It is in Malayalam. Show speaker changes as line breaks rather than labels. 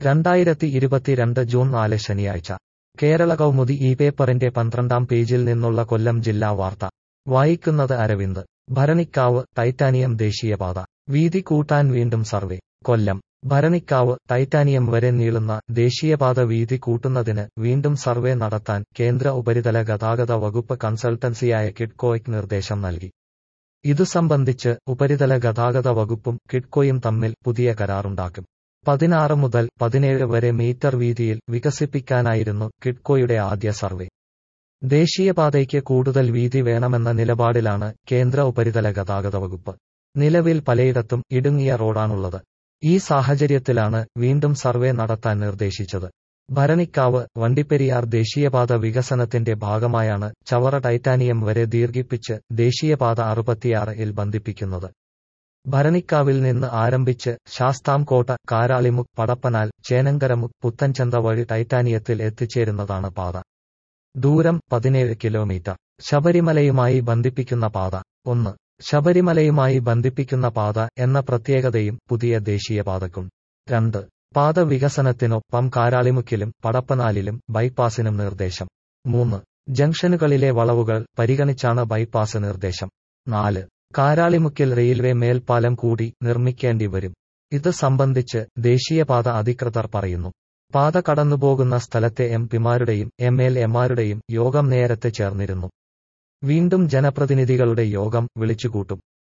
രണ്ടായിരത്തി ഇരുപത്തിരണ്ട് ജൂൺ നാല് ശനിയാഴ്ച കേരള കൗമുദി ഈ പേപ്പറിന്റെ പന്ത്രണ്ടാം പേജിൽ നിന്നുള്ള കൊല്ലം ജില്ലാ വാർത്ത വായിക്കുന്നത് അരവിന്ദ് ഭരണിക്കാവ് ടൈറ്റാനിയം ദേശീയപാത വീതി കൂട്ടാൻ വീണ്ടും സർവേ കൊല്ലം ഭരണിക്കാവ് ടൈറ്റാനിയം വരെ നീളുന്ന ദേശീയപാത വീതി കൂട്ടുന്നതിന് വീണ്ടും സർവേ നടത്താൻ കേന്ദ്ര ഉപരിതല ഗതാഗത വകുപ്പ് കൺസൾട്ടൻസിയായ കിഡ്കോയ്ക്ക് നിർദ്ദേശം നൽകി ഇതു സംബന്ധിച്ച് ഉപരിതല ഗതാഗത വകുപ്പും കിഡ്കോയും തമ്മിൽ പുതിയ കരാറുണ്ടാക്കും പതിനാറ് മുതൽ പതിനേഴ് വരെ മീറ്റർ വീതിയിൽ വികസിപ്പിക്കാനായിരുന്നു കിഡ്കോയുടെ ആദ്യ സർവേ ദേശീയപാതയ്ക്ക് കൂടുതൽ വീതി വേണമെന്ന നിലപാടിലാണ് കേന്ദ്ര ഉപരിതല ഗതാഗത വകുപ്പ് നിലവിൽ പലയിടത്തും ഇടുങ്ങിയ റോഡാണുള്ളത് ഈ സാഹചര്യത്തിലാണ് വീണ്ടും സർവേ നടത്താൻ നിർദ്ദേശിച്ചത് ഭരണിക്കാവ് വണ്ടിപ്പെരിയാർ ദേശീയപാത വികസനത്തിന്റെ ഭാഗമായാണ് ചവറ ടൈറ്റാനിയം വരെ ദീർഘിപ്പിച്ച് ദേശീയപാത അറുപത്തിയാറിൽ ബന്ധിപ്പിക്കുന്നത് ഭരണിക്കാവിൽ നിന്ന് ആരംഭിച്ച് ശാസ്താംകോട്ട കാരാളിമുക്ക് പടപ്പനാൽ ചേനങ്കരമുക്ക് പുത്തൻചന്ത വഴി ടൈറ്റാനിയത്തിൽ എത്തിച്ചേരുന്നതാണ് പാത ദൂരം പതിനേഴ് കിലോമീറ്റർ ശബരിമലയുമായി ബന്ധിപ്പിക്കുന്ന പാത ഒന്ന് ശബരിമലയുമായി ബന്ധിപ്പിക്കുന്ന പാത എന്ന പ്രത്യേകതയും പുതിയ ദേശീയപാതക്കും രണ്ട് പാത വികസനത്തിനൊപ്പം കാരാളിമുക്കിലും പടപ്പനാലിലും ബൈപ്പാസിനും നിർദ്ദേശം മൂന്ന് ജംഗ്ഷനുകളിലെ വളവുകൾ പരിഗണിച്ചാണ് ബൈപ്പാസ് നിർദ്ദേശം നാല് കാരാളിമുക്കിൽ റെയിൽവേ മേൽപ്പാലം കൂടി നിർമ്മിക്കേണ്ടി വരും ഇത് സംബന്ധിച്ച് ദേശീയപാത അധികൃതർ പറയുന്നു പാത കടന്നുപോകുന്ന സ്ഥലത്തെ എം പിമാരുടെയും എം എൽ എമാരുടെയും യോഗം നേരത്തെ ചേർന്നിരുന്നു വീണ്ടും ജനപ്രതിനിധികളുടെ യോഗം വിളിച്ചുകൂട്ടും